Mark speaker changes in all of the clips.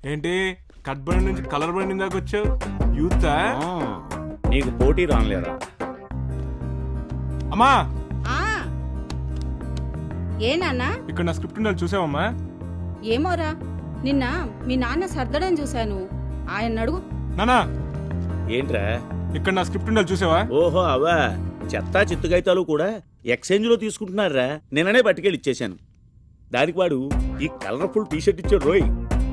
Speaker 1: ఏంటి కట్ బండి నుంచి కలర్ బండి దాకా వచ్చావు యూత్
Speaker 2: ఆ, నీకు పోటీ రానిలేరా
Speaker 1: అమ్మా
Speaker 3: ఆ ఏ నాన్న
Speaker 1: ఇక్కడ నా స్క్రిప్ట్ ఉండాలి చూసావమ్మా
Speaker 3: ఏమోరా నిన్న మీ నాన్న సర్దడం చూశాను ఆయన అడుగు
Speaker 1: నానా
Speaker 2: ఏంట్రా
Speaker 1: ఇక్కడ నా స్క్రిప్ట్ ఉండాలి చూసావా
Speaker 2: ఓహో అవా చెత్తా చిత్తుగైతాలు కూడా ఎక్స్చేంజ్ లో తీసుకుంటున్నారా నిన్ననే పట్టుకెళ్ళి ఇచ్చేశాను దానికి వాడు ఈ కలర్ఫుల్ టీ షర్ట్ ఇచ్చాడు రోయ్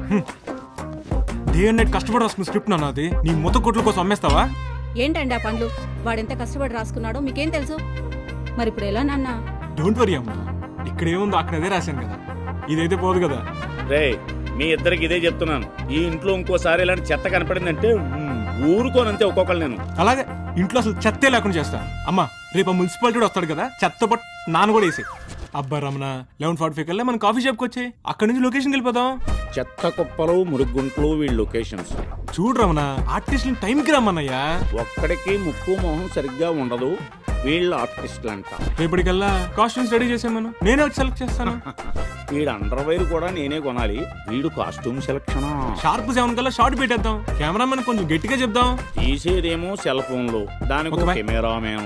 Speaker 1: డే అండ్ నైట్ కష్టపడి రాసుకున్న స్క్రిప్ట్ నాన్న అది నీ మొత్తం కోట్ల కోసం అమ్మేస్తావా
Speaker 3: ఏంటండి ఆ పనులు వాడెంత కష్టపడి రాసుకున్నాడో మీకేం తెలుసు మరి ఇప్పుడు ఎలా నాన్న
Speaker 1: డోంట్ వరీ అమ్మా ఇక్కడ ఏముందో అక్కడ అదే రాశాను కదా ఇదైతే పోదు కదా
Speaker 2: రే మీ ఇద్దరికి ఇదే చెప్తున్నాను ఈ ఇంట్లో ఇంకోసారి ఇలాంటి చెత్త కనపడిందంటే మ్, ఊరుకోనంతే ఒక్కొక్కరు నేను
Speaker 1: అలాగే ఇంట్లో అసలు చెత్తే లేకుండా చేస్తాను అమ్మా రేపు ఆ మున్సిపాలిటీ కూడా వస్తాడు కదా చెత్త పట్ నాన్న కూడా వేసి అబ్బా రమణ లెవెన్ ఫార్టీ ఫైవ్ కల్లా మనం కాఫీ షాప్కి వచ్చి అక్కడ నుంచి లొకేషన్కి వెళ్ళిపోదాం
Speaker 2: చెత్త కుప్పలు మురుగుంట్లు వీళ్ళ లొకేషన్స్
Speaker 1: చూడు రమణ ఆర్టిస్టులు టైంకి రమ్మన్నయ్యా
Speaker 2: ఒక్కడికి ముక్కు మొహం సరిగ్గా ఉండదు వీళ్ళ ఆర్టిస్టులు అంట
Speaker 1: రేపటికల్లా కాస్ట్యూమ్స్ రెడీ చేసామను నేనే వచ్చి సెలెక్ట్ చేస్తాను
Speaker 2: వీడు అండర్వైర్ కూడా నేనే కొనాలి వీడు కాస్ట్యూమ్ సెలక్షన్
Speaker 1: షార్ప్ సెవెన్ కల్లా షార్ట్ పెట్టేద్దాం కెమెరామెన్ కొంచెం గట్టిగా చెప్దాం
Speaker 2: తీసేదేమో సెల్ ఫోన్ లో దానికి
Speaker 1: ఒక బై-
Speaker 2: కెమెరామేను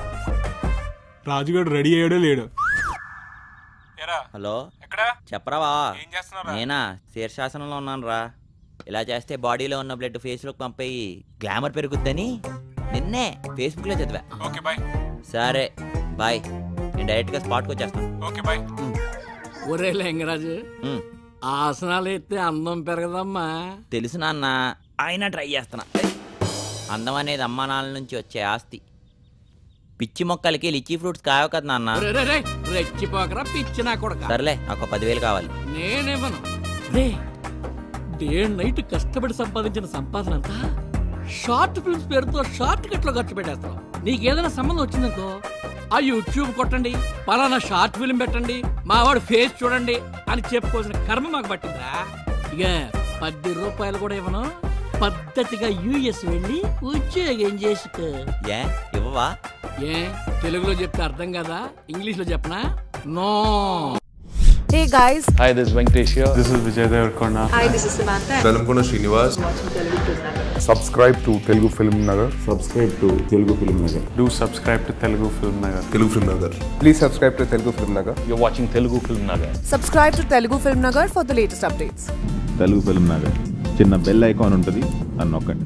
Speaker 1: రాజుగాడు రెడీ అయ్యాడో లేడు ఎరా
Speaker 4: హలో
Speaker 1: ఎక్కడా
Speaker 4: చెప్పరావా
Speaker 1: ఏం చేస్తున్నారా
Speaker 4: నేనా శీర్షాసనంలో ఉన్నాను రా ఇలా చేస్తే బాడీలో ఉన్న బ్లడ్ ఫేస్లోకి పంపేయి గ్లామర్ పెరుగుద్దని నిన్నే ఫేస్బుక్లో చదివా
Speaker 1: ఓకే బాయ్
Speaker 4: సరే బాయ్ నేను డైరెక్ట్గా స్పాట్కి వచ్చేస్తాను
Speaker 1: ఓకే బాయ్
Speaker 5: ఒరే లింగరాజు
Speaker 4: ఉమ్,
Speaker 5: ఆసనాలు ఎత్తే అందం పెరగదమ్మా
Speaker 4: తెలుసు నాన్న అయినా ట్రై చేస్తున్నా అందం అనేది అమ్మా నాన్న నుంచి వచ్చే ఆస్తి పిచ్చి మొక్కలకి లిచీ ఫ్రూట్స్ కావు కదా నాన్న
Speaker 5: రే, రే, రే, రెచ్చిపోకరా పిచ్చి నా కొడక
Speaker 4: సర్లే నాకు ఒక పదివేలు కావాలి
Speaker 5: నేనేమను రే డే నైట్ కష్టపడి సంపాదించిన సంపాదన అంతా షార్ట్ ఫిల్మ్స్ పేరుతో షార్ట్ కట్ లో ఖర్చు పెట్టేస్తాం నీకేదైనా సంబంధం వచ్చిందనుకో ఆ యూట్యూబ్ కొట్టండి పలానా షార్ట్ ఫిల్మ్ పెట్టండి మా వాడు ఫేస్ చూడండి అని చెప్పుకోవాల్సిన కర్మ మాకు పట్టిందిరా ఇక పది రూపాయలు కూడా ఇవ్వను పద్ధతిగా యూఎస్ వెళ్ళి ఉద్యోగం చేసుకో
Speaker 4: ఏ ఇవ్వవా
Speaker 5: ఏ తెలుగులో చెప్తే అర్థం కదా ఇంగ్లీష్ లో చెప్పనా no
Speaker 6: Hey guys,
Speaker 7: Hi, this is Venkatesh here.
Speaker 1: This is Vijay Deverakonda
Speaker 6: hi, this is Samantha.
Speaker 8: Velankonda Srinivas
Speaker 9: subscribe to Telugu Film Nagar.
Speaker 7: Do subscribe to Telugu Film Nagar.
Speaker 8: Telugu film Nagar
Speaker 9: Please subscribe to Telugu Film Nagar.
Speaker 7: You're watching Telugu Film Nagar.
Speaker 6: Subscribe to Telugu Film Nagar for the latest updates.
Speaker 10: Telugu film Nagar చిన్న bell icon ఉంటుంది అని నొక్కండి